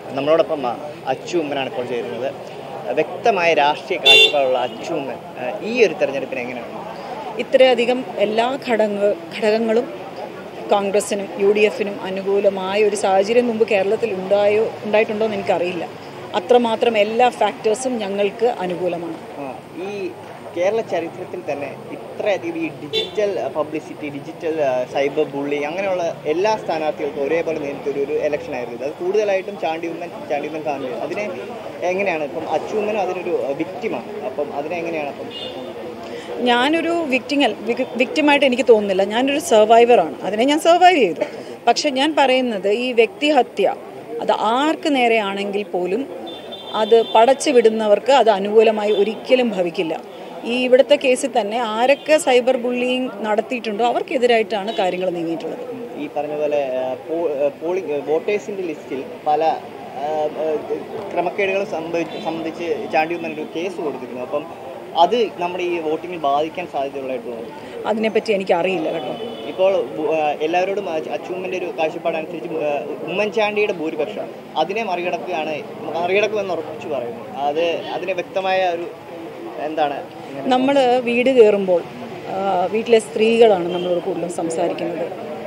നമ്മളോടൊപ്പം ആ, അച്ചു ഉമ്മനാണ് ഇപ്പോൾ ചേരുന്നത് വ്യക്തമായ രാഷ്ട്രീയ കാഴ്ചപ്പാടുള്ള അച്ചു ഉമ്മൻ ആ, ഈ ഒരു തെരഞ്ഞെടുപ്പിന് എങ്ങനെയാണ് ഇത്രയധികം എല്ലാ ഘടക ഘടകങ്ങളും കോൺഗ്രസിനും യു ഡി എഫിനും അനുകൂലമായ ഒരു സാഹചര്യം മുമ്പ് കേരളത്തിൽ ഉണ്ടായോ ഉണ്ടായിട്ടുണ്ടോ എന്ന് എനിക്കറിയില്ല അത്രമാത്രം എല്ലാ ഫാക്ടേഴ്സും ഞങ്ങൾക്ക് അനുകൂലമാണ് ആ, ഈ കേരള ചരിത്രത്തിൽ തന്നെ ഇത്രയധികം ഈ digital publicity digital cyber bully അങ്ങനെയുള്ള എല്ലാ സ്ഥാനാർത്ഥികൾക്കും ഒരേപോലെ നേരിട്ടൊരു ഒരു ഇലക്ഷൻ ആയിരുന്നു ഇത് അത് കൂടുതലായിട്ടും ചാണ്ടി ഉമ്മൻ ചാണ്ടി ഉമ്മൻ കാണുന്നത് അതിനെ എങ്ങനെയാണ് ഇപ്പം അച്ചു ഉമ്മനും അതിനൊരു വിക്റ്റിമാണ് അപ്പം അതിനെ എങ്ങനെയാണ് അപ്പം ഞാനൊരു വിക്റ്റിങ്ങൽ വിക്റ്റിമായിട്ട് എനിക്ക് തോന്നുന്നില്ല ഞാനൊരു സർവൈവറാണ് അതിനെ ഞാൻ സർവൈവ് ചെയ്തു പക്ഷെ ഞാൻ പറയുന്നത് ഈ വ്യക്തിഹത്യ അത് ആർക്ക് നേരെയാണെങ്കിൽ പോലും അത് പടച്ചു വിടുന്നവർക്ക് അത് അനുകൂലമായി ഒരിക്കലും ഭവിക്കില്ല ഈ ഇവിടുത്തെ കേസിൽ തന്നെ ആരൊക്കെ സൈബർ ബുള്ളിങ് നടത്തിയിട്ടുണ്ടോ അവർക്കെതിരായിട്ടാണ് കാര്യങ്ങൾ നീങ്ങിയിട്ടുള്ളത് ഈ പറഞ്ഞ പോലെ പോളിംഗ് വോട്ടേഴ്സിൻ്റെ ലിസ്റ്റിൽ പല ആ, ആ, ക്രമക്കേടുകളും സംഭവിച്ച് സംബന്ധിച്ച് ചാണ്ടി ഉമ്മൻ ഒരു കേസ് കൊടുത്തിരുന്നു അപ്പം അത് നമ്മുടെ ഈ വോട്ടിങ്ങിൽ ബാധിക്കാൻ സാധ്യതയുള്ളതായിട്ട് തോന്നുന്നു അതിനെപ്പറ്റി എനിക്ക് അറിയില്ല കേട്ടോ ഇപ്പോൾ ബു- ആ, എല്ലാവരോടും അച്ച് അച്ചൂമ്മൻ്റെ ഒരു കാഴ്ചപ്പാടനുസരിച്ച് ബു- ആ, ഉമ്മൻചാണ്ടിയുടെ ഭൂരിപക്ഷം അതിനെ മറികടക്കുകയാണ് മറികടക്കുമെന്ന് ഉറപ്പിച്ചു പറയുന്നു അത് അതിന് വ്യക്തമായ ഒരു എന്താണ് ഇങ്ങനെ നമ്മൾ വീട് കയറുമ്പോൾ ആ, വീട്ടിലെ സ്ത്രീകളാണ് നമ്മളോട് കൂടുതലും സംസാരിക്കുന്നത്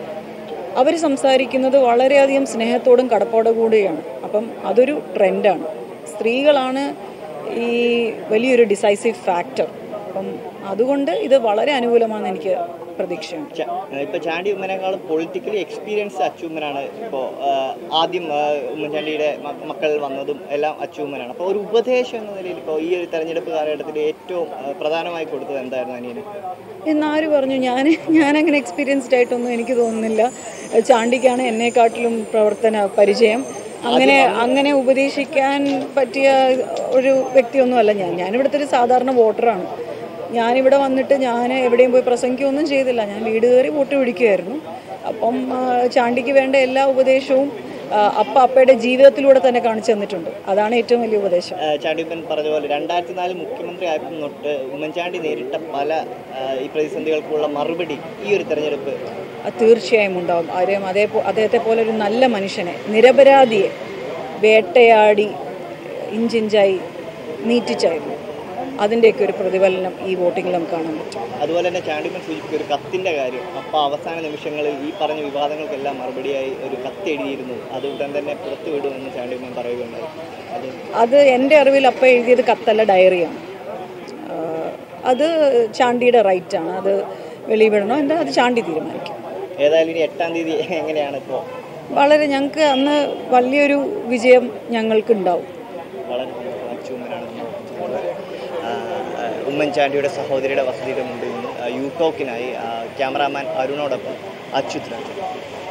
അവർ സംസാരിക്കുന്നത് വളരെയധികം സ്നേഹത്തോടും കടപ്പാടും കൂടിയാണ് അപ്പം അതൊരു ട്രെൻഡാണ് സ്ത്രീകളാണ് ഈ വലിയൊരു ഡിസൈസീവ് ഫാക്ടർ അപ്പം അതുകൊണ്ട് ഇത് വളരെ അനുകൂലമാണെന്ന് എനിക്ക് പ്രതീക്ഷയുണ്ട് ച- ഇപ്പൊ ചാണ്ടി ഉമ്മനേക്കാളും പൊളിറ്റിക്കലി എക്സ്പീരിയൻസ് അച്ചൂമ്മനാണ് ഇപ്പോൾ ആദ്യം ആ, ഉമ്മൻചാണ്ടിയുടെ മ- മക്കൾ വന്നതും എല്ലാം അച്ചൂമ്മനാണ് അപ്പോൾ ഒരു ഉപദേശം എന്ന നിലയിൽ ഇപ്പോൾ ഈ ഒരു തെരഞ്ഞെടുപ്പ് കാലഘട്ടത്തിൽ ഏറ്റവും ആ, പ്രധാനമായി കൊടുത്തത് എന്തായിരുന്നു അനിയന് എന്നാര് പറഞ്ഞു ഞാൻ ഞാനങ്ങനെ എക്സ്പീരിയൻസ്ഡ് ആയിട്ടൊന്നും എനിക്ക് തോന്നുന്നില്ല ചാണ്ടിക്കാണ് എന്നെക്കാട്ടിലും പ്രവർത്തന പരിചയം അങ്ങനെ അങ്ങനെ ഉപദേശിക്കാൻ പറ്റിയ ഒരു വ്യക്തിയൊന്നുമല്ല ഞാൻ ഞാനിവിടുത്തെ ഒരു സാധാരണ വോട്ടറാണ് ഞാനിവിടെ വന്നിട്ട് ഞാൻ എവിടെയും പോയി പ്രസംഗിക്കുകയൊന്നും ചെയ്തില്ല ഞാൻ വീട് കയറി വോട്ട് പിടിക്കുമായിരുന്നു അപ്പം ആ, ചാണ്ടിക്ക് വേണ്ട എല്ലാ ഉപദേശവും ആ, അപ്പ അപ്പയുടെ ജീവിതത്തിലൂടെ തന്നെ കാണിച്ചു തന്നിട്ടുണ്ട് അതാണ് ഏറ്റവും വലിയ ഉപദേശം ആ, ചാണ്ടി ഉമ്മൻ പറഞ്ഞ പോലെ രണ്ടായിരത്തി നാല് മുഖ്യമന്ത്രി ആയപ്പോൾ തൊട്ട് ഉമ്മൻചാണ്ടി നേരിട്ട പല ആ, ഈ പ്രതിസന്ധികൾക്കുള്ള മറുപടി ഈ ഒരു തെരഞ്ഞെടുപ്പ് അത് തീർച്ചയായും ഉണ്ടാവും ആരെയും അതേ അദ്ദേഹത്തെ പോലെ ഒരു നല്ല മനുഷ്യനെ നിരപരാധിയെ വേട്ടയാടി ഇഞ്ചിഞ്ചായി നീറ്റിച്ചായിരുന്നു അതിൻ്റെയൊക്കെ ഒരു പ്രതിഫലനം ഈ വോട്ടിങ്ങിൽ നമുക്ക് കാണാൻ പറ്റും അതുപോലെ തന്നെ ചാണ്ടിമൻ സൂചിപ്പിച്ച ഒരു കത്തിന്റെ കാര്യം അപ്പോൾ അവസാന നിമിഷങ്ങളിൽ ഈ പറഞ്ഞ വിവാദങ്ങൾക്കെല്ലാം മറുപടിയായി ഒരു കത്ത് എഴുതിയിരുന്നു അത് ഉടൻ തന്നെ പുറത്തു വിടുമെന്ന് ചാണ്ടിമൻ പറയുകയുണ്ടായി അത് അത് എൻ്റെ അറിവിൽ അപ്പം എഴുതിയത് കത്തല്ല ഡയറിയാണ് ആ, അത് ചാണ്ടിയുടെ റൈറ്റാണ് അത് വെളിവിടണോ എന്താ അത് ചാണ്ടി തീരുമാനിക്കും ഏതായാലും ഇനി എട്ടാം തീയതി എങ്ങനെയാണ് ഇപ്പോൾ വളരെ ഞങ്ങൾക്ക് അന്ന് വലിയൊരു വിജയം ഞങ്ങൾക്കുണ്ടാവും വളരെ സന്തോഷം. അച്ചൂമ്മനാണ് ആ, ആ, ഉമ്മൻചാണ്ടിയുടെ സഹോദരിയുടെ വസതിയുടെ മുമ്പിൽ നിന്ന് ആ, യു ടോക്കിനായി ആ, ക്യാമറാമാൻ അരുണോടൊപ്പം അച്യുത് രാജൻ